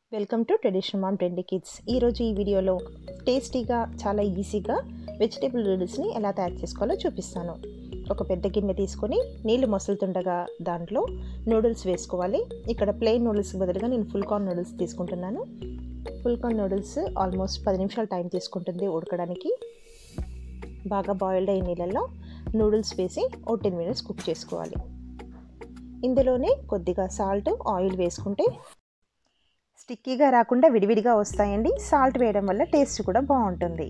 welcome to traditional mom trendy kids ఈరోజు ఈ వీడియోలో టేస్టీగా చాలా ఈజీగా వెజిటేబుల్ నూడిల్స్ని ఎలా తయారు చేసుకోవాలో చూపిస్తాను ఒక పెద్ద గిన్నె తీసుకొని నీళ్లు మసులుతుండగా దాంట్లో నూడిల్స్ వేసుకోవాలి ఇక్కడ ప్లెయిన్ నూడిల్స్ బదులుగా నేను ఫుల్ కార్న్ నూడిల్స్ తీసుకుంటున్నాను ఫుల్ కార్న్ నూడిల్స్ ఆల్మోస్ట్ పది నిమిషాలు టైం తీసుకుంటుంది ఉడకడానికి బాగా బాయిల్డ్ అయిన నీళ్ళల్లో నూడిల్స్ వేసి ఓ టెన్ మినిట్స్ కుక్ చేసుకోవాలి ఇందులోనే కొద్దిగా సాల్ట్ ఆయిల్ వేసుకుంటే స్టిక్కీగా రాకుండా విడివిడిగా వస్తాయండి సాల్ట్ వేయడం వల్ల టేస్ట్ కూడా బాగుంటుంది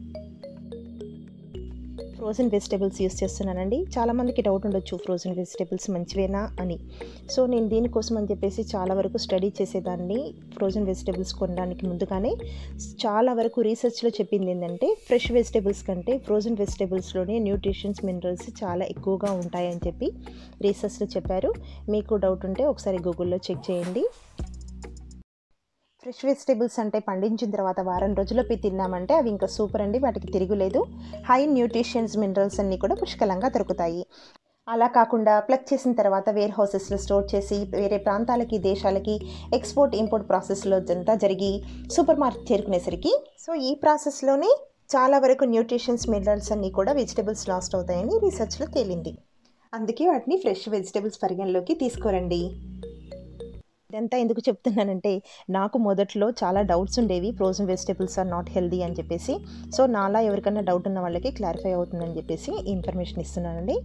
ఫ్రోజన్ వెజిటేబుల్స్ యూస్ చేస్తున్నానండి చాలామందికి డౌట్ ఉండొచ్చు ఫ్రోజన్ వెజిటేబుల్స్ మంచివేనా అని సో నేను దీనికోసం అని చెప్పేసి చాలా వరకు స్టడీ చేసేదాన్ని ఫ్రోజన్ వెజిటేబుల్స్ కొనడానికి ముందుగానే చాలా వరకు రీసెర్చ్లో చెప్పింది ఏంటంటే ఫ్రెష్ వెజిటేబుల్స్ కంటే ఫ్రోజన్ వెజిటేబుల్స్లోనే న్యూట్రిషన్స్ మినరల్స్ చాలా ఎక్కువగా ఉంటాయని చెప్పి రీసెర్చ్లో చెప్పారు మీకు డౌట్ ఉంటే ఒకసారి గూగుల్లో చెక్ చేయండి ఫ్రెష్ వెజిటేబుల్స్ అంటే పండించిన తర్వాత వారం రోజుల్లో పోయి తిన్నామంటే అవి ఇంకా సూపర్ అండి వాటికి తిరుగులేదు హై న్యూట్రిషన్స్ మినరల్స్ అన్నీ కూడా పుష్కలంగా దొరుకుతాయి అలా కాకుండా ప్లక్ చేసిన తర్వాత వేర్ హౌసెస్లో స్టోర్ చేసి వేరే ప్రాంతాలకి దేశాలకి ఎక్స్పోర్ట్ ఇంపోర్ట్ ప్రాసెస్లో అంతా జరిగి సూపర్ మార్కెట్ చేరుకునేసరికి సో ఈ ప్రాసెస్లోనే చాలా వరకు న్యూట్రిషన్స్ మినరల్స్ అన్నీ కూడా వెజిటేబుల్స్ లాస్ట్ అవుతాయని రీసెర్చ్లో తేలింది అందుకే వాటిని ఫ్రెష్ వెజిటేబుల్స్ పరిగణలోకి తీసుకోరండి ఇదంతా ఎందుకు చెప్తున్నానంటే నాకు మొదట్లో చాలా డౌట్స్ ఉండేవి frozen vegetables are not healthy అని చెప్పేసి సో నాలా ఎవరికైనా డౌట్ ఉన్న వాళ్ళకి క్లారిఫై అవుతుందని చెప్పేసి ఇన్ఫర్మేషన్ ఇస్తున్నానండి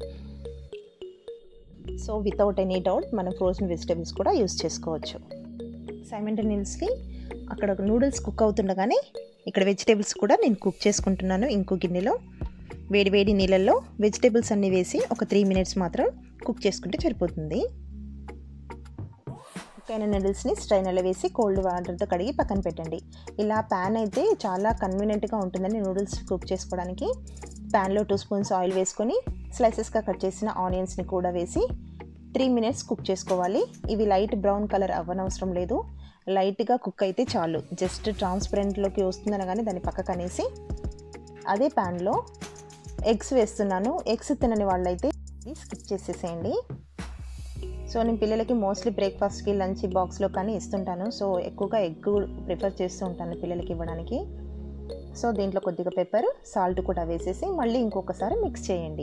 సో వితౌట్ ఎనీ డౌట్ మనం ఫ్రోజన్ వెజిటేబుల్స్ కూడా యూస్ చేసుకోవచ్చు సైమెంటనియల్స్లీ అక్కడ నూడిల్స్ కుక్ అవుతుండగానే ఇక్కడ వెజిటేబుల్స్ కూడా నేను కుక్ చేసుకుంటున్నాను ఇంకో గిన్నెలో వేడి వేడి నీళ్ళల్లో వెజిటేబుల్స్ అన్నీ వేసి ఒక త్రీ మినిట్స్ మాత్రం కుక్ చేసుకుంటే సరిపోతుంది కుక్కైన నూడిల్స్ని స్ట్రైనర్లో వేసి కోల్డ్ వాటర్తో కడిగి పక్కన పెట్టండి ఇలా ప్యాన్ అయితే చాలా కన్వీనియంట్గా ఉంటుందండి నూడిల్స్ కుక్ చేసుకోవడానికి ప్యాన్లో టూ స్పూన్స్ ఆయిల్ వేసుకొని స్లైసెస్గా కట్ చేసిన ఆనియన్స్ని కూడా వేసి త్రీ మినిట్స్ కుక్ చేసుకోవాలి ఇవి లైట్ బ్రౌన్ కలర్ అవ్వనవసరం లేదు లైట్గా కుక్ అయితే చాలు జస్ట్ ట్రాన్స్పరెంట్లోకి వస్తుందని కానీ దాన్ని పక్కకు అనేసి అదే ప్యాన్లో ఎగ్స్ వేస్తున్నాను ఎగ్స్ తినని వాళ్ళైతే స్కిప్ చేసేసేయండి సో నేను పిల్లలకి మోస్ట్లీ బ్రేక్ఫాస్ట్కి లంచ్ బాక్స్లో కానీ ఇస్తుంటాను సో ఎక్కువగా ఎగ్ ప్రిఫర్ చేస్తూ ఉంటాను పిల్లలకి ఇవ్వడానికి సో దీంట్లో కొద్దిగా పెప్పర్ సాల్ట్ కూడా వేసేసి మళ్ళీ ఇంకొకసారి మిక్స్ చేయండి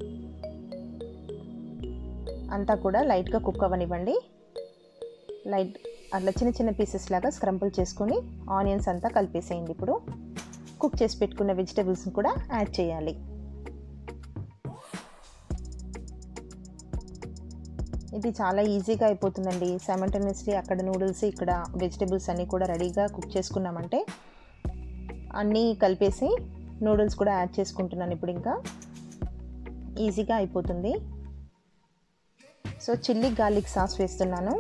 అంతా కూడా లైట్గా కుక్ అవ్వనివ్వండి లైట్ అట్లా చిన్న చిన్న పీసెస్ లాగా స్క్రంపుల్ చేసుకుని ఆనియన్స్ అంతా కలిపేసేయండి ఇప్పుడు కుక్ చేసి పెట్టుకున్న వెజిటేబుల్స్ని కూడా యాడ్ చేయాలి ఇది చాలా ఈజీగా అయిపోతుందండి సైమంటనియస్లీ అక్కడ నూడిల్స్ ఇక్కడ వెజిటేబుల్స్ అన్నీ కూడా రెడీగా కుక్ చేసుకున్నామంటే అన్నీ కలిపేసి నూడిల్స్ కూడా యాడ్ చేసుకుంటున్నాను ఇప్పుడు ఇంకా ఈజీగా అయిపోతుంది సో చిల్లీ గార్లిక్ సాస్ వేస్తున్నాను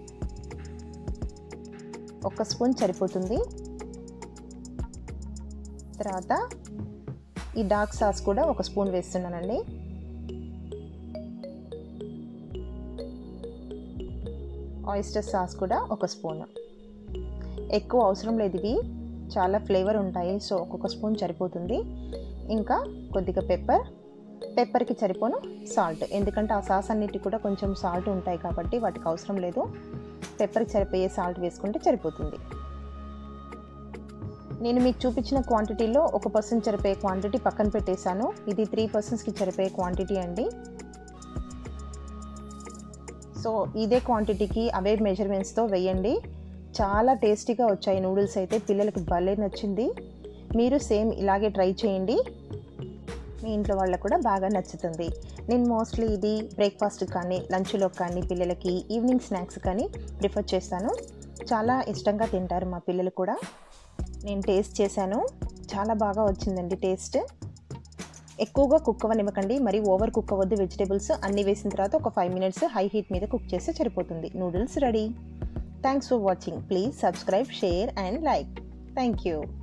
ఒక స్పూన్ సరిపోతుంది తర్వాత ఈ డార్క్ సాస్ కూడా ఒక స్పూన్ వేస్తున్నానండి ఆయిస్టర్ సాస్ కూడా ఒక స్పూన్ ఎక్కువ అవసరం లేదు ఇవి చాలా ఫ్లేవర్ ఉంటాయి సో ఒక్కొక్క స్పూన్ సరిపోతుంది ఇంకా కొద్దిగా పెప్పర్ పెప్పర్కి సరిపోను సాల్ట్ ఎందుకంటే ఆ సాస్ అన్నిటి కూడా కొంచెం సాల్ట్ ఉంటాయి కాబట్టి వాటికి అవసరం లేదు పెప్పర్కి సరిపోయే సాల్ట్ వేసుకుంటే సరిపోతుంది నేను మీకు చూపించిన క్వాంటిటీలో ఒక పర్సెంట్ సరిపోయే క్వాంటిటీ పక్కన పెట్టేశాను ఇది త్రీ పర్సన్స్కి సరిపోయే క్వాంటిటీ అండి సో ఇదే క్వాంటిటీకి అవే మెజర్మెంట్స్తో వేయండి చాలా టేస్టీగా వచ్చాయి నూడిల్స్ అయితే పిల్లలకి భలే నచ్చింది మీరు సేమ్ ఇలాగే ట్రై చేయండి మీ ఇంట్లో వాళ్ళకు కూడా బాగా నచ్చుతుంది నేను మోస్ట్లీ ఇది బ్రేక్ఫాస్ట్ కానీ లంచ్లో కానీ పిల్లలకి ఈవినింగ్ స్నాక్స్ కానీ ప్రిఫర్ చేస్తాను చాలా ఇష్టంగా తింటారు మా పిల్లలు కూడా నేను టేస్ట్ చేశాను చాలా బాగా వచ్చిందండి టేస్ట్ ఎక్కువగా కుక్ అవ్వనివ్వకండి మరి ఓవర్ కుక్ అవ్వద్దు వెజిటేబుల్స్ అన్నీ వేసిన తర్వాత ఒక ఫైవ్ మినిట్స్ హై హీట్ మీద కుక్ చేస్తే సరిపోతుంది noodles ready thanks for watching please subscribe share and like thank you